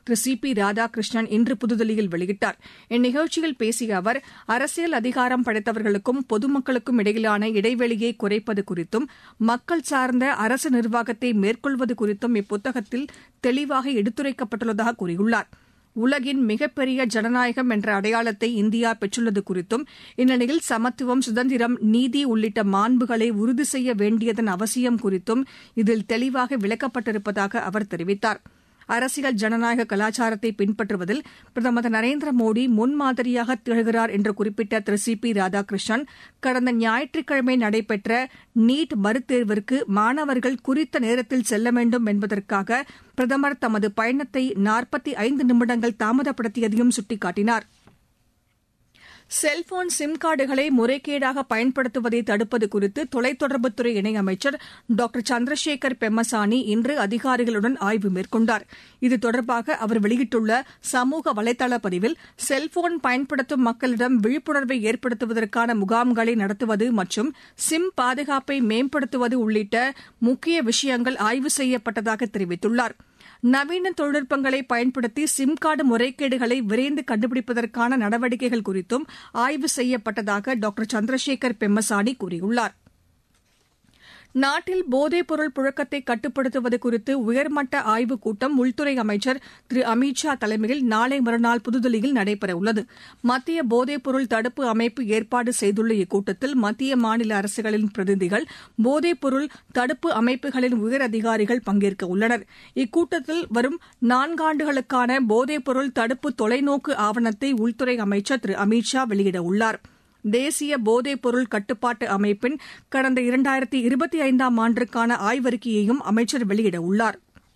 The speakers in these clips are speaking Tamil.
திரு சி பி ராதாகிருஷ்ணன் இன்று புதுதில்லியில் வெளியிட்டார் இந்நிகழ்ச்சியில் பேசிய அவர் அரசியல் அதிகாரம் படைத்தவர்களுக்கும் பொதுமக்களுக்கும் இடையிலான இடைவெளியை குறைப்பது குறித்தும் மக்கள் சார்ந்த அரசு நிர்வாகத்தை மேற்கொள்வது குறித்தும் இப்புத்தகத்தில் தெளிவாக எடுத்துரைக்கப்பட்டுள்ளதாக கூறியுள்ளார் உலகின் மிகப்பெரிய ஜனநாயகம் என்ற அடையாளத்தை இந்தியா பெற்றுள்ளது குறித்தும் இந்நிலையில் சமத்துவம் சுதந்திரம் நீதி உள்ளிட்ட மாண்புகளை உறுதி செய்ய வேண்டியதன் அவசியம் குறித்தும் இதில் தெளிவாக விளக்கப்பட்டிருப்பதாக அவர் தெரிவித்தார் அரசியல் ஜனநாயக கலாச்சாரத்தை பின்பற்றுவதில் பிரதமர் திரு நரேந்திர மோடி முன்மாதிரியாக திகழ்கிறார் என்று குறிப்பிட்ட திரு சி பி ராதாகிருஷ்ணன் கடந்த ஞாயிற்றுக்கிழமை நடைபெற்ற நீட் மறுதேர்விற்கு மாணவர்கள் குறித்த நேரத்தில் செல்ல வேண்டும் என்பதற்காக பிரதமர் தமது பயணத்தை நாற்பத்தி ஐந்து நிமிடங்கள் தாமதப்படுத்தியதையும் சுட்டிக்காட்டினார் செல்போன் சிம் கார்டுகளை முறைகேடாக பயன்படுத்துவதை தடுப்பது குறித்து தொலைத்தொடர்புத்துறை இணையமைச்சர் டாக்டர் சந்திரசேகர் பெம்மசானி இன்று அதிகாரிகளுடன் ஆய்வு மேற்கொண்டார் இது தொடர்பாக அவர் வெளியிட்டுள்ள சமூக வலைதள பதிவில் செல்போன் பயன்படுத்தும் மக்களிடம் விழிப்புணர்வை ஏற்படுத்துவதற்கான முகாம்களை நடத்துவது மற்றும் சிம் பாதுகாப்பை மேம்படுத்துவது உள்ளிட்ட முக்கிய விஷயங்கள் ஆய்வு செய்யப்பட்டதாக தெரிவித்துள்ளாா் நவீன தொழில்நுட்பங்களை பயன்படுத்தி சிம் கார்டு முறைகேடுகளை விரைந்து கண்டுபிடிப்பதற்கான நடவடிக்கைகள் குறித்தும் ஆய்வு செய்யப்பட்டதாக டாக்டர் சந்திரசேகர் பெம்மசானி கூறியுள்ளார் நாட்டில் போதைப்பொருள் புழக்கத்தை கட்டுப்படுத்துவது குறித்து உயர்மட்ட ஆய்வுக் கூட்டம் உள்துறை அமைச்சர் திரு அமித் ஷா தலைமையில் நாளை மறுநாள் புதுதில்லியில் நடைபெறவுள்ளது மத்திய போதைப்பொருள் தடுப்பு அமைப்பு ஏற்பாடு செய்துள்ள இக்கூட்டத்தில் மத்திய மாநில அரசுகளின் பிரதிநிதிகள் போதைப்பொருள் தடுப்பு அமைப்புகளின் உயர் அதிகாரிகள் பங்கேற்க உள்ளனர் இக்கூட்டத்தில் வரும் நான்காண்டுகளுக்கான போதைப்பொருள் தடுப்பு தொலைநோக்கு ஆவணத்தை உள்துறை அமைச்சர் திரு அமித் ஷா வெளியிட உள்ளாா் தேசிய போதைப் பொருள் கட்டுப்பாட்டு அமைப்பின் கடந்த இரண்டாயிரத்தி இருபத்தி ஐந்தாம் ஆண்டிற்கான ஆய்வறிக்கையையும் அமைச்சர் வெளியிட உள்ளார்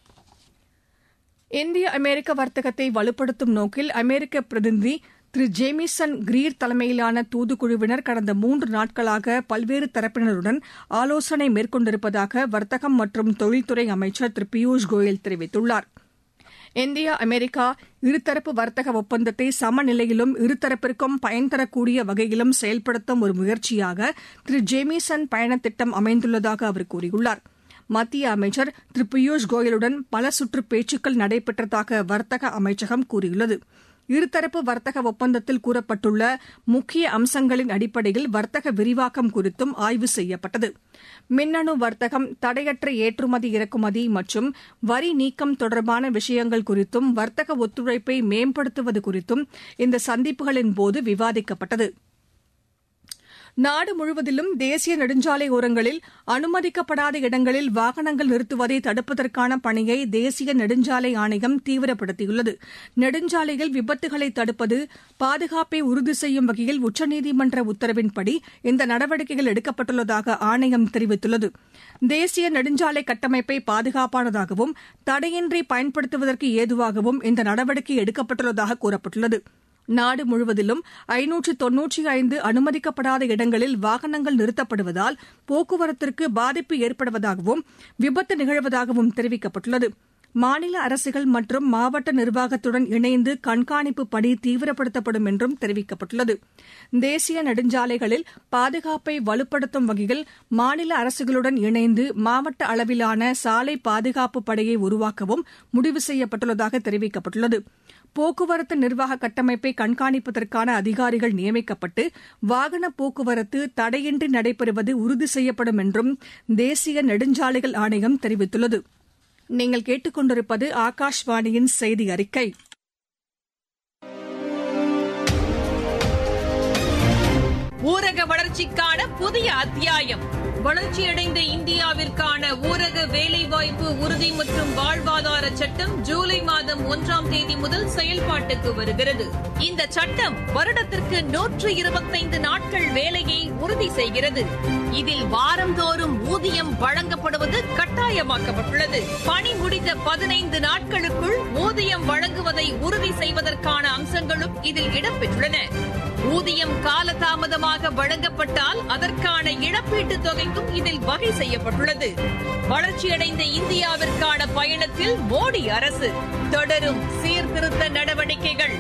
இந்திய அமெரிக்க வர்த்தகத்தை வலுப்படுத்தும் நோக்கில் அமெரிக்க பிரதிநிதி திரு ஜேமிசன் கிரீர் தலைமையிலான தூதுக்குழுவினர் கடந்த மூன்று நாட்களாக பல்வேறு தரப்பினருடன் ஆலோசனை மேற்கொண்டிருப்பதாக வர்த்தகம் மற்றும் தொழில்துறை அமைச்சர் திரு பியூஷ் கோயல் தெரிவித்துள்ளாா் இந்தியா அமெரிக்கா இருதரப்பு வர்த்தக ஒப்பந்தத்தை சமநிலையிலும் இருதரப்பிற்கும் பயன் தரக்கூடிய வகையிலும் செயல்படுத்தும் ஒரு முயற்சியாக திரு ஜேமிசன் பயணத் திட்டம் அமைந்துள்ளதாக அவர் கூறியுள்ளார் மத்திய அமைச்சர் திரு பியூஷ் கோயலுடன் பல சுற்று பேச்சுக்கள் நடைபெற்றதாக வர்த்தக அமைச்சகம் கூறியுள்ளது இருதரப்பு வர்த்தக ஒப்பந்தத்தில் கூறப்பட்டுள்ள முக்கிய அம்சங்களின் அடிப்படையில் வர்த்தக விரிவாக்கம் குறித்தும் ஆய்வு செய்யப்பட்டது மின்னணு வர்த்தகம் தடையற்ற ஏற்றுமதி இறக்குமதி மற்றும் வரி நீக்கம் தொடர்பான விஷயங்கள் குறித்தும் வர்த்தக ஒத்துழைப்பை மேம்படுத்துவது குறித்தும் இந்த சந்திப்புகளின் போது விவாதிக்கப்பட்டது நாடு முழுவதிலும் தேசிய நெடுஞ்சாலை ஓரங்களில் அனுமதிக்கப்படாத இடங்களில் வாகனங்கள் நிறுத்துவதை தடுப்பதற்கான பணியை தேசிய நெடுஞ்சாலை ஆணையம் தீவிரப்படுத்தியுள்ளது நெடுஞ்சாலையில் விபத்துகளை தடுப்பது பாதுகாப்பை உறுதி செய்யும் வகையில் உச்சநீதிமன்ற உத்தரவின்படி இந்த நடவடிக்கைகள் எடுக்கப்பட்டுள்ளதாக ஆணையம் தெரிவித்துள்ளது தேசிய நெடுஞ்சாலை கட்டமைப்பை பாதுகாப்பானதாகவும் தடையின்றி பயன்படுத்துவதற்கு ஏதுவாகவும் இந்த நடவடிக்கை எடுக்கப்பட்டுள்ளதாக கூறப்பட்டுள்ளது நாடு முழுவதிலும் ஐநூற்று தொன்னூற்றி ஐந்து அனுமதிக்கப்படாத இடங்களில் வாகனங்கள் நிறுத்தப்படுவதால் போக்குவரத்திற்கு பாதிப்பு ஏற்படுவதாகவும் விபத்து நிகழ்வதாகவும் தெரிவிக்கப்பட்டுள்ளது மாநில அரசுகள் மற்றும் மாவட்ட நிர்வாகத்துடன் இணைந்து கண்காணிப்பு பணி தீவிரப்படுத்தப்படும் என்றும் தெரிவிக்கப்பட்டுள்ளது தேசிய நெடுஞ்சாலைகளில் பாதுகாப்பை வலுப்படுத்தும் வகையில் மாநில அரசுகளுடன் இணைந்து மாவட்ட அளவிலான சாலை பாதுகாப்பு படையை உருவாக்கவும் முடிவு செய்யப்பட்டுள்ளதாக தெரிவிக்கப்பட்டுள்ளது போக்குவரத்து நிர்வாக கட்டமைப்பை கண்காணிப்பதற்கான அதிகாரிகள் நியமிக்கப்பட்டு வாகன போக்குவரத்து தடையின்றி நடைபெறுவது உறுதி செய்யப்படும் என்றும் தேசிய நெடுஞ்சாலைகள் ஆணையம் தெரிவித்துள்ளது நீங்கள் கேட்டுக்கொண்டிருப்பது ஆகாஷ்வாணியின் செய்தி அறிக்கை ஊரக வளர்ச்சிக்கான புதிய அத்தியாயம் வளர்ச்சியடைந்த இந்தியாவிற்கான ஊரக வேலைவாய்ப்பு உறுதி மற்றும் வாழ்வாதார சட்டம் ஜூலை மாதம் ஒன்றாம் தேதி முதல் செயல்பாட்டுக்கு வருகிறது இந்த சட்டம் வருடத்திற்கு நூற்று இருபத்தைந்து நாட்கள் வேலையை உறுதி செய்கிறது இதில் வாரந்தோறும் ஊதியம் வழங்கப்படுவது கட்டாயமாக்கப்பட்டுள்ளது பணி முடிந்த பதினைந்து நாட்களுக்குள் ஊதியம் வழங்குவதை உறுதி செய்வதற்கான அம்சங்களும் இதில் இடம்பெற்றுள்ளன ஊதியம் காலதாமதமாக வழங்கப்பட்டால் அதற்கான இழப்பீட்டுத் தொகைக்கும் இதில் வகை செய்யப்பட்டுள்ளது வளர்ச்சியடைந்த இந்தியாவிற்கான பயணத்தில் மோடி அரசு தொடரும் சீர்திருத்த நடவடிக்கைகள்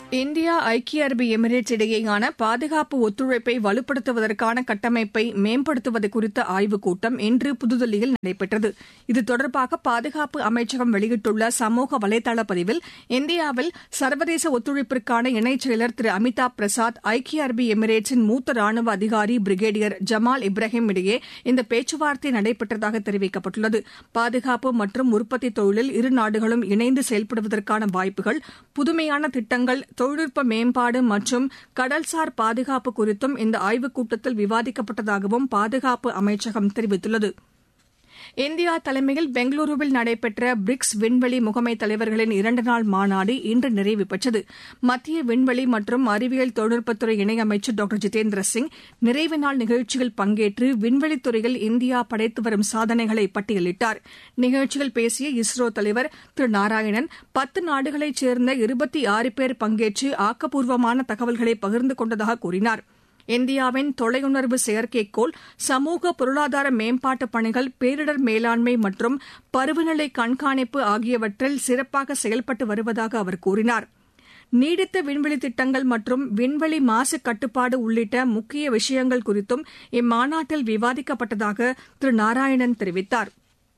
இந்தியா ஐக்கிய அரபு எமிரேட்ஸ் இடையேயான பாதுகாப்பு ஒத்துழைப்பை வலுப்படுத்துவதற்கான கட்டமைப்பை மேம்படுத்துவது குறித்த ஆய்வுக் கூட்டம் இன்று புதுதில்லியில் நடைபெற்றது இது தொடர்பாக பாதுகாப்பு அமைச்சகம் வெளியிட்டுள்ள சமூக வலைதள பதிவில் இந்தியாவில் சர்வதேச ஒத்துழைப்பிற்கான இணைச் செயலர் திரு அமிதாப் பிரசாத் ஐக்கிய அரபு எமிரேட்ஸின் மூத்த ராணுவ அதிகாரி பிரிகேடியர் ஜமால் இப்ராஹிம் இடையே இந்த பேச்சுவார்த்தை நடைபெற்றதாக தெரிவிக்கப்பட்டுள்ளது பாதுகாப்பு மற்றும் உற்பத்தி தொழிலில் இரு நாடுகளும் இணைந்து செயல்படுவதற்கான வாய்ப்புகள் புதுமையான திட்டங்கள் தொழில்நுட்ப மேம்பாடு மற்றும் கடல்சார் பாதுகாப்பு குறித்தும் இந்த ஆய்வுக் கூட்டத்தில் விவாதிக்கப்பட்டதாகவும் பாதுகாப்பு அமைச்சகம் தெரிவித்துள்ளது இந்தியா தலைமையில் பெங்களூருவில் நடைபெற்ற பிரிக்ஸ் விண்வெளி முகமை தலைவர்களின் இரண்டு நாள் மாநாடு இன்று நிறைவு பெற்றது மத்திய விண்வெளி மற்றும் அறிவியல் தொழில்நுட்பத்துறை இணையமைச்சர் டாக்டர் ஜிதேந்திர சிங் நிறைவு நாள் நிகழ்ச்சியில் பங்கேற்று விண்வெளித்துறையில் இந்தியா படைத்து வரும் சாதனைகளை பட்டியலிட்டார் நிகழ்ச்சியில் பேசிய இஸ்ரோ தலைவர் திரு நாராயணன் பத்து நாடுகளைச் சேர்ந்த இருபத்தி ஆறு பேர் பங்கேற்று ஆக்கப்பூர்வமான தகவல்களை பகிர்ந்து கொண்டதாக கூறினாா் இந்தியாவின் தொலையுணர்வு செயற்கைக்கோள் சமூக பொருளாதார மேம்பாட்டு பணிகள் பேரிடர் மேலாண்மை மற்றும் பருவநிலை கண்காணிப்பு ஆகியவற்றில் சிறப்பாக செயல்பட்டு வருவதாக அவர் கூறினார் நீடித்த விண்வெளி திட்டங்கள் மற்றும் விண்வெளி மாசு கட்டுப்பாடு உள்ளிட்ட முக்கிய விஷயங்கள் குறித்தும் இம்மாநாட்டில் விவாதிக்கப்பட்டதாக திரு நாராயணன் தெரிவித்தாா்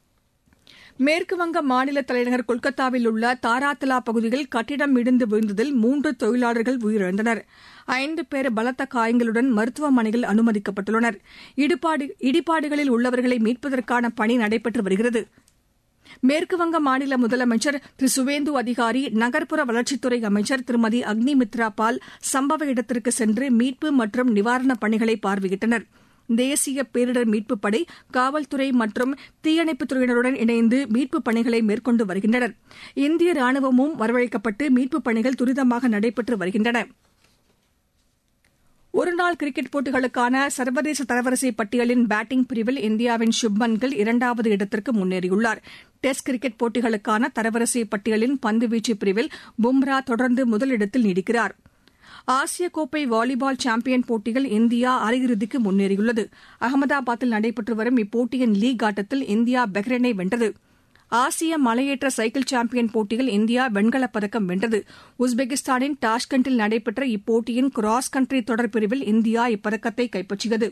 மேற்குவங்க மாநில தலைநகர் கொல்கத்தாவில் உள்ள தாராத்தலா பகுதியில் கட்டிடம் இடிந்து விழுந்ததில் மூன்று தொழிலாளர்கள் உயிரிழந்தனர் ஐந்து பேர் பலத்த காயங்களுடன் மருத்துவமனையில் அனுமதிக்கப்பட்டுள்ளனர் இடிபாடுகளில் உள்ளவர்களை மீட்பதற்கான பணி நடைபெற்று வருகிறது மேற்குவங்க மாநில முதலமைச்சர் திரு சுவேந்து அதிகாரி நகர்ப்புற வளர்ச்சித்துறை அமைச்சர் திருமதி அக்னி மித்ரா பால் சம்பவ இடத்திற்கு சென்று மீட்பு மற்றும் நிவாரணப் பணிகளை பார்வையிட்டனா் தேசிய பேரிடர் மீட்புப் படை காவல்துறை மற்றும் தீயணைப்புத் துறையினருடன் இணைந்து மீட்புப் பணிகளை மேற்கொண்டு வருகின்றனர் இந்திய ராணுவமும் வரவழைக்கப்பட்டு மீட்புப் பணிகள் துரிதமாக நடைபெற்று வருகின்றன ஒருநாள் கிரிக்கெட் போட்டிகளுக்கான சர்வதேச தரவரிசை பட்டியலின் பேட்டிங் பிரிவில் இந்தியாவின் சுப்மன் கில் இரண்டாவது இடத்திற்கு முன்னேறியுள்ளார் டெஸ்ட் கிரிக்கெட் போட்டிகளுக்கான தரவரிசை பட்டியலின் பந்துவீச்சு பிரிவில் பும்ரா தொடர்ந்து முதலிடத்தில் நீடிக்கிறாா் ஆசிய கோப்பை வாலிபால் சாம்பியன் போட்டியில் இந்தியா அரையிறுதிக்கு முன்னேறியுள்ளது அகமதாபாத்தில் நடைபெற்று வரும் இப்போட்டியின் லீக் ஆட்டத்தில் இந்தியா பஹ்ரைனை வென்றது ஆசிய மலையேற்ற சைக்கிள் சாம்பியன் போட்டியில் இந்தியா வெண்கலப் பதக்கம் வென்றது உஸ்பெகிஸ்தானின் டாஷ்கண்டில் நடைபெற்ற இப்போட்டியின் கிராஸ் கண்ட்ரி தொடர் பிரிவில் இந்தியா இப்பதக்கத்தை கைப்பற்றியது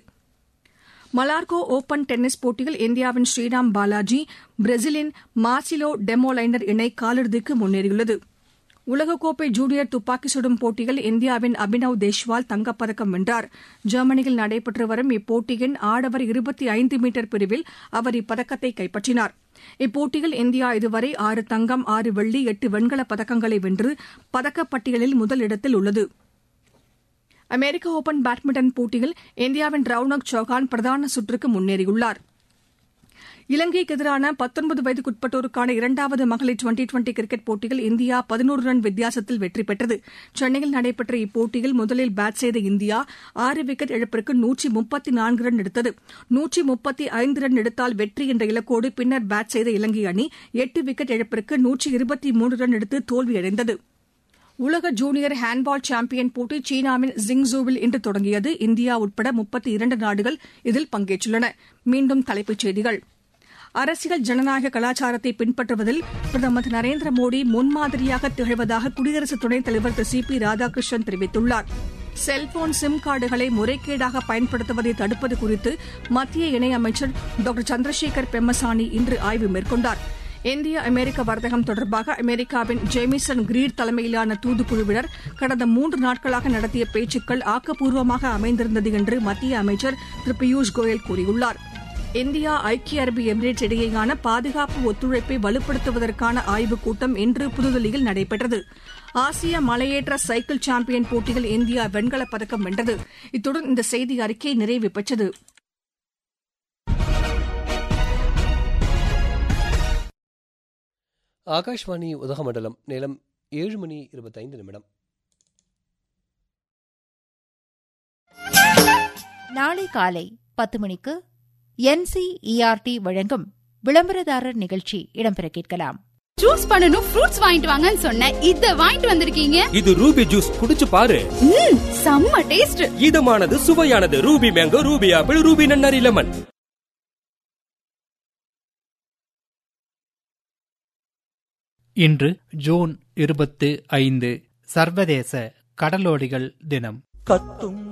மலார்கோ ஒபன் டென்னிஸ் போட்டியில் இந்தியாவின் ஸ்ரீராம் பாலாஜி பிரேசிலின் மார்சிலோ டெமோலைனர் இணை காலிறுதிக்கு முன்னேறியுள்ளது உலகக்கோப்பை ஜூனியர் துப்பாக்கி சுடும் போட்டியில் இந்தியாவின் அபினவ் தேஷ்வால் தங்கப்பதக்கம் வென்றார் ஜெர்மனியில் நடைபெற்று வரும் இப்போட்டியின் ஆடவர் இருபத்தி ஐந்து மீட்டர் பிரிவில் அவர் இப்பதக்கத்தை கைப்பற்றினார் இப்போட்டியில் இந்தியா இதுவரை ஆறு தங்கம் ஆறு வெள்ளி எட்டு வெண்கலப் பதக்கங்களை வென்று பதக்கப்பட்டியலில் முதலிடத்தில் உள்ளது அமெரிக்க ஒபன் பேட்மிண்டன் போட்டியில் இந்தியாவின் ரவுனக் சௌஹான் பிரதான சுற்றுக்கு முன்னேறியுள்ளார் இலங்கைக்கு எதிரான பத்தொன்பது வயதுக்குட்பட்டோருக்கான இரண்டாவது மகளிர் டுவெண்டி டுவெண்டி கிரிக்கெட் போட்டியில் இந்தியா பதினோரு ரன் வித்தியாசத்தில் வெற்றி பெற்றது சென்னையில் நடைபெற்ற இப்போட்டியில் முதலில் பேட் செய்த இந்தியா ஆறு விக்கெட் இழப்பிற்கு நூற்றி முப்பத்தி நான்கு ரன் எடுத்தது நூற்றி முப்பத்தி ஐந்து ரன் எடுத்தால் வெற்றி என்ற இலக்கோடு பின்னர் பேட் செய்த இலங்கை அணி எட்டு விக்கெட் இழப்பிற்கு நூற்றி இருபத்தி மூன்று ரன் எடுத்து தோல்வியடைந்தது உலக ஜூனியர் ஹேண்ட்பால் சாம்பியன் போட்டி சீனாவின் ஜிங்ஸூவில் இன்று தொடங்கியது இந்தியா உட்பட முப்பத்தி இரண்டு நாடுகள் இதில் பங்கேற்றுள்ளன மீண்டும் தலைப்புச் செய்திகள் அரசியல் ஜனநாயக கலாச்சாரத்தை பின்பற்றுவதில் பிரதமர் திரு நரேந்திர மோடி முன்மாதிரியாக திகழ்வதாக குடியரசு துணைத் தலைவர் திரு சி பி ராதாகிருஷ்ணன் தெரிவித்துள்ளார் செல்போன் சிம் கார்டுகளை முறைகேடாக பயன்படுத்துவதை தடுப்பது குறித்து மத்திய இணையமைச்சர் டாக்டர் சந்திரசேகர் பெம்மசானி இன்று ஆய்வு மேற்கொண்டார் இந்திய அமெரிக்க வர்த்தகம் தொடர்பாக அமெரிக்காவின் ஜேமிசன் கிரீர் தலைமையிலான தூதுக்குழுவினர் கடந்த மூன்று நாட்களாக நடத்திய பேச்சுக்கள் ஆக்கப்பூர்வமாக அமைந்திருந்தது என்று மத்திய அமைச்சர் திரு பியூஷ் கோயல் கூறியுள்ளார் இந்தியா ஐக்கிய அரபு எமிரேட்ஸ் இடையேயான பாதுகாப்பு ஒத்துழைப்பை வலுப்படுத்துவதற்கான ஆய்வுக் கூட்டம் இன்று புதுதில்லியில் நடைபெற்றது ஆசிய மலையேற்ற சைக்கிள் சாம்பியன் போட்டியில் இந்தியா வெண்கலப் பதக்கம் வென்றது இத்துடன் இந்த செய்தி அறிக்கை நிறைவு பெற்றது ஆகாஷ்வாணி உதகமண்டலம் நேரம் ஏழு மணி இருபத்தைந்து நிமிடம் நாளை காலை பத்து மணிக்கு என்சிஇஆர்டி வழங்கும் விளம்பரதாரர் நிகழ்ச்சி இடம்பெற கேட்கலாம் ஜூஸ் பண்ணனும் ஃப்ரூட்ஸ் வாங்கிட்டு வாங்கன்னு சொன்னேன் இத வாங்கிட்டு வந்திருக்கீங்க இது ரூபி ஜூஸ் குடிச்சு பாரு ம் செம்ம டேஸ்ட் இதமானது சுவையானது Ruby mango Ruby apple Ruby நன்னாரி லெமன் இன்று ஜூன் இருபத்து ஐந்து சர்வதேச கடலோடிகள் தினம் கத்தும்